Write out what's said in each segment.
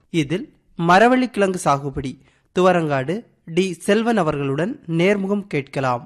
இதில் மரவள்ளி கிழங்கு சாகுபடி துவரங்காடு டி செல்வன் அவர்களுடன் நேர்முகம் கேட்கலாம்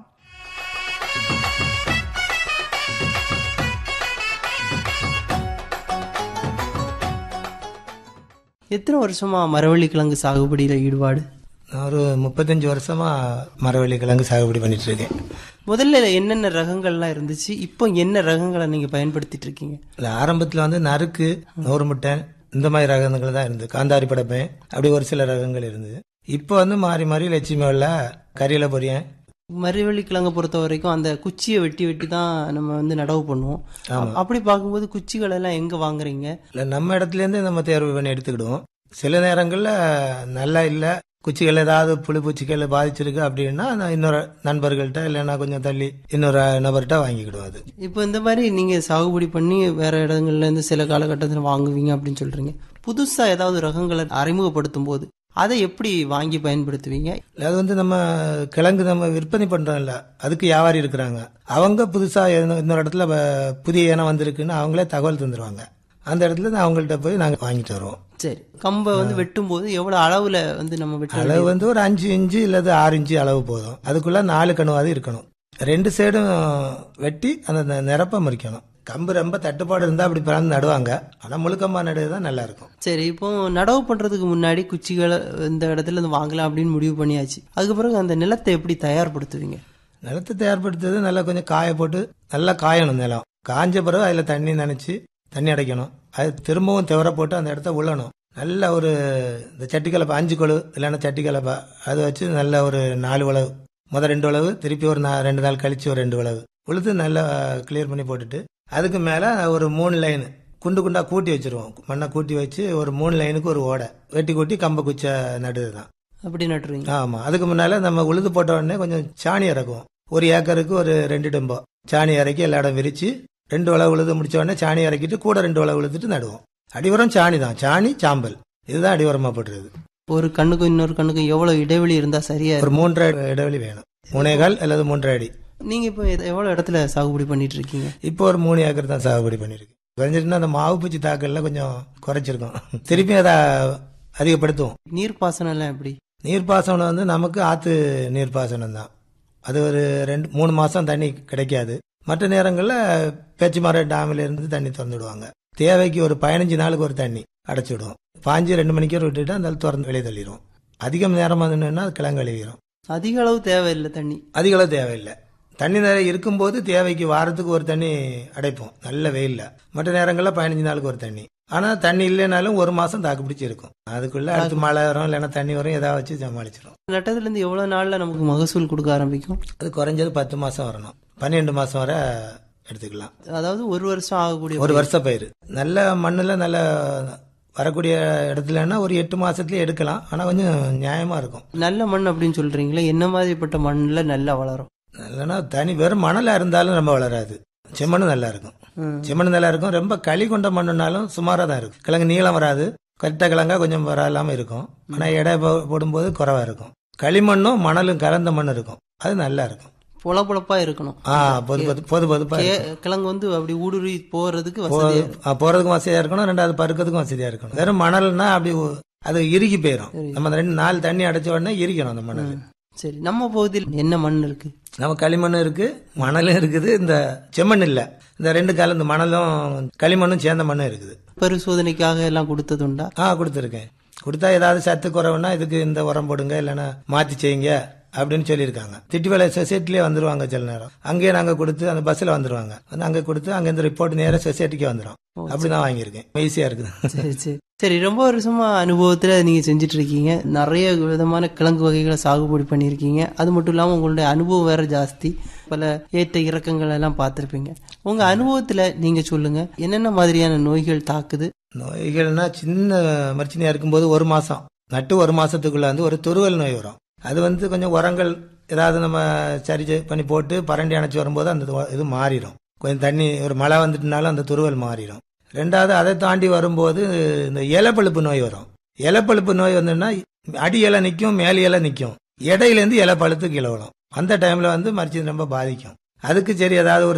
எத்தனை வருஷமா மரவள்ளி கிழங்கு சாகுபடியில ஈடுபாடு நான் ஒரு முப்பத்தஞ்சு வருஷமா மரவள்ளி கிழங்கு சாகுபடி பண்ணிட்டு இருக்கேன் முதல்ல என்னென்ன ரகங்கள்லாம் இருந்துச்சு இப்போ என்ன ரகங்களை நீங்க பயன்படுத்திட்டு இருக்கீங்க இல்ல ஆரம்பத்தில் வந்து நறுக்கு நூறு முட்டை இந்த மாதிரி ரகங்கள் தான் இருந்தது காந்தாரி படப்பேன் அப்படி ஒரு சில ரகங்கள் இருந்தது இப்போ வந்து மாறி மாறி லட்சுமி வெள்ள கறியில பொரியன் மரவள்ளி கிழங்கை பொறுத்த வரைக்கும் அந்த குச்சியை வெட்டி வெட்டி தான் நம்ம வந்து நடவு பண்ணுவோம் அப்படி பார்க்கும்போது குச்சிகள் எல்லாம் எங்க வாங்குறீங்க இல்லை நம்ம இடத்துல இருந்து நம்ம தேர்வு பண்ணி எடுத்துக்கிடுவோம் சில நேரங்களில் நல்லா இல்லை குச்சிகள் ஏதாவது புழு பூச்சிகள் பாதிச்சிருக்கு அப்படின்னா நான் இன்னொரு நண்பர்கள்ட்ட இல்லைன்னா கொஞ்சம் தள்ளி இன்னொரு நபர்கிட்ட வாங்கிக்கிடுவோம் அது இப்போ இந்த மாதிரி நீங்க சாகுபடி பண்ணி வேற இடங்கள்ல இருந்து சில காலகட்டத்தில் வாங்குவீங்க அப்படின்னு சொல்றீங்க புதுசா ஏதாவது ரகங்களை அறிமுகப்படுத்தும் போது அதை எப்படி வாங்கி பயன்படுத்துவீங்க அது வந்து நம்ம கிழங்கு நம்ம விற்பனை பண்றோம்ல அதுக்கு வியாபாரி இருக்கிறாங்க அவங்க புதுசா இன்னொ- இன்னொரு இடத்துல வ- புதிய இனம் வந்திருக்குன்னு அவங்களே தகவல் தந்துருவாங்க அந்த இடத்துல இருந்து அவங்கள்ட்ட போய் நாங்கள் வாங்கிட்டு வருவோம் சரி கம்பை வந்து வெட்டும் போது எவ்வளவு அளவுல வந்து நம்ம வெட்ட அளவு வந்து ஒரு அஞ்சு இன்ச்சு இல்லது ஆறு இன்ச்சு அளவு போதும் அதுக்குள்ள நாலு கணுவாது இருக்கணும் ரெண்டு சைடும் வெட்டி அந்த நெ- நிரப்ப மறிக்கணும் கம்பு ரொம்ப தட்டுப்பாடு இருந்தா அப்படி பிறந்து நடுவாங்க ஆனா முழுக்கம்பா நடுவது தான் நல்லா இருக்கும் சரி இப்போ நடவு பண்றதுக்கு முன்னாடி குச்சிகளை இந்த இடத்துல இருந்து வாங்கலாம் அப்படின்னு முடிவு பண்ணியாச்சு அதுக்கு பிறகு அந்த நிலத்தை எப்படி தயார்படுத்துவீங்க நிலத்தை தயார்படுத்துறது நல்லா கொஞ்சம் காய போட்டு நல்லா காயணும் நிலம் காஞ்ச பிறகு அதுல தண்ணி நனைச்சு தண்ணி அடைக்கணும் அது திரும்பவும் துவர போட்டு அந்த இடத்த உழணும் நல்ல ஒரு இந்த சட்டி கலப்பை அஞ்சு கொழு இல்லைன்னா சட்டி கலப்பை அதை வச்சு நல்ல ஒரு நாலு உழவு முத ரெண்டு உழவு திருப்பி ஒரு நா- ரெண்டு நாள் கழிச்சு ஒரு ரெண்டு உழவு உழுது நல்லா கிளியர் பண்ணி போட்டுட்டு அதுக்கு மேல ஒரு மூணு லைன் குண்டு குண்டா கூட்டி வச்சிருவோம் மண்ணை கூட்டி வச்சு ஒரு மூணு லைனுக்கு ஒரு ஓடை வெட்டி கூட்டி கம்ப குச்சை நடுது தான் அப்படி நட்டுருவீங்க ஆமா அதுக்கு முன்னால நம்ம உழுது போட்ட உடனே கொஞ்சம் சாணி இறக்குவோம் ஒரு ஏக்கருக்கு ஒரு ரெண்டு டெம்போ சாணி இறக்கி எல்லா இடம் விரிச்சு ரெண்டு உழவு உழுது முடிச்ச உடனே சாணி இறக்கிட்டு கூட ரெண்டு உழவு உழுதுட்டு நடுவோம் அடிவரம் சாணி தான் சாணி சாம்பல் இதுதான் அடிவரமா போட்டுருது ஒரு கண்ணுக்கும் இன்னொரு கண்ணுக்கும் எவ்வளவு இடைவெளி இருந்தா சரியா ஒரு மூன்றரை இடைவெளி வேணும் மூணே கால் அல்லது மூன்றரை அடி நீங்க இப்போ எத- எவ்வளவு இடத்துல சாகுபடி பண்ணிட்டு இருக்கீங்க இப்போ ஒரு மூணு ஏக்கர் தான் சாகுபடி பண்ணிருக்கு குறைஞ்சிட்டுனா அந்த மாவு பூச்சி தாக்கல்ல கொஞ்சம் குறைச்சிருக்கோம் திருப்பி அதை அதிகப்படுத்துவோம் நீர்ப்பாசனம் எல்லாம் எப்படி நீர்ப்பாசனம் வந்து நமக்கு ஆத்து நீர்ப்பாசனம் தான் அது ஒரு ரெண்டு மூணு மாசம் தண்ணி கிடைக்காது மற்ற நேரங்களில் பேச்சுமர டேமில் இருந்து தண்ணி திறந்து விடுவாங்க தேவைக்கு ஒரு பதினஞ்சு நாளுக்கு ஒரு தண்ணி அடைச்சி விடுவோம் பாஞ்சு ரெண்டு மணிக்கு விட்டுட்டு அந்த திறந்து வெளியே தள்ளிடுவோம் அதிகம் நேரம் வந்துன்னா அது கிழங்கு அழுவிடும் அதிக அளவு தேவையில்லை தண்ணி அதிக அளவு தேவையில்லை தண்ணி நிறைய இருக்கும்போது தேவைக்கு வாரத்துக்கு ஒரு தண்ணி அடைப்போம் நல்ல வெயில்ல மற்ற நேரங்களில் பதினஞ்சு நாளுக்கு ஒரு தண்ணி ஆனா தண்ணி இல்லைனாலும் ஒரு மாசம் தாக்கு பிடிச்சி இருக்கும் அதுக்குள்ள அடுத்து மழை வரும் இல்லைன்னா தண்ணி வரும் ஏதாவது வச்சு சமாளிச்சிடும் நட்டதுல இருந்து எவ்வளவு நாள்ல நமக்கு மகசூல் கொடுக்க ஆரம்பிக்கும் அது குறைஞ்சது பத்து மாசம் வரணும் பன்னிரெண்டு மாசம் வரை எடுத்துக்கலாம் அதாவது ஒரு வருஷம் ஆகக்கூடிய ஒரு வருஷ பயிர் நல்ல மண்ணுல நல்ல வரக்கூடிய இடத்துலன்னா ஒரு எட்டு மாசத்துலயே எடுக்கலாம் ஆனா கொஞ்சம் நியாயமா இருக்கும் நல்ல மண் அப்படின்னு சொல்றீங்களே என்ன மாதிரிப்பட்ட மண்ணுல நல்லா வளரும் இல்லைன்னா தனி வெறும் மணலா இருந்தாலும் ரொம்ப வளராது செம்மண்ணு நல்லா இருக்கும் ம். செம்மண்ணு நல்லா இருக்கும் ரொம்ப களி கொண்ட மண்ணுனாலும் சுமாரா தான் இருக்கும் கிழங்கு நீளம் வராது கரெக்டா கிழங்கா கொஞ்சம் வராலாம இருக்கும் ஆனா எடை போ- போடும்போது குறைவா இருக்கும் களிமண்ணும் மணலும் கலந்த மண் இருக்கும் அது நல்லா இருக்கும் பொல பொலப்பா இருக்கணும் ஆ பொது பொது பொது பொதுப்பா இருக்கும். கே- கிழங்கு வந்து அப்படி ஊடுருவி போறதுக்கு வசதியா இருக்கும். ஆ, போறதுக்கும் வசதியா இருக்கணும் ரெண்டாவது பருக்கிறதுக்கும் வசதியா இருக்கணும் வெறும் மணல்னா அப்படி ஒ- அது இறுகி போயிடும் நம்ம அந்த ரெண்டு நாலு தண்ணி அடைச்ச உடனே இரிக்கணும் அந்த மணல் சரி நம்ம பகுதியில் என்ன மண் இருக்கு நம்ம களிமண்ணும் இருக்கு மணலும் இருக்குது இந்த செம்மண் இல்ல இந்த ரெண்டு காலம் இந்த மணலும் களிமண்ணும் சேர்ந்த மண்ணும் இருக்குது பரிசோதனைக்காக எல்லாம் கொடுத்தது உண்டா ஆ கொடுத்துருக்கேன் கொடுத்தா ஏதாவது சத்து குறைவுன்னா இதுக்கு இந்த உரம் போடுங்க இல்லைன்னா மாத்தி செய்யுங்க அப்படின்னு சொல்லியிருக்காங்க திட்டிவேலை சொசைட்டிலே வந்துருவாங்க சில நேரம் அங்கேயே நாங்க கொடுத்து அந்த பஸ்ல வந்துருவாங்க வந்து அங்க கொடுத்து அங்க இந்த ரிப்போர்ட் நேரா சொசைட்டிக்கு வந்துடும் அப்படிதான் வாங்கியிருக்கேன் ஈஸியா இருக்குது சரி சரி சரி ரொம்ப வருஷமா அனுபவத்துல நீங்க செஞ்சுட்டு இருக்கீங்க நிறைய விதமான கிழங்கு வகைகளை சாகுபடி பண்ணியிருக்கீங்க அது மட்டும் இல்லாம உங்களுடைய அனுபவம் வேற ஜாஸ்தி பல ஏற்ற இறக்கங்கள் எல்லாம் பார்த்திருப்பீங்க உங்க அனுபவத்துல நீங்க சொல்லுங்க என்னென்ன மாதிரியான நோய்கள் தாக்குது நோய்கள்னா சின்ன மரிச்சனையா இருக்கும்போது ஒரு மாசம் நட்டு ஒரு மாசத்துக்குள்ள வந்து ஒரு துருவல் நோய் வரும் அது வந்து கொஞ்சம் உரங்கள் ஏதாவது நம்ம சரி செய்- பண்ணி போட்டு பரண்டி அணைச்சி வரும்போது அந்த இது- இது மாறிடும் கொஞ்சம் தண்ணி ஒரு மழை வந்துட்டுனாலும் அந்த துருவல் மாறிடும் ரெண்டாவது அதை தாண்டி வரும்போது இந்த இலப்பழுப்பு நோய் வரும் இலப்பழுப்பு நோய் வந்துன்னா அடி இலை நிற்கும் மேல் இலை நிற்கும் இடையிலேருந்து இலை பழுத்து கீழே விழும் அந்த டைம்ல வந்து மரிச்சது ரொம்ப பாதிக்கும் அதுக்கு சரி ஏதாவது ஒரு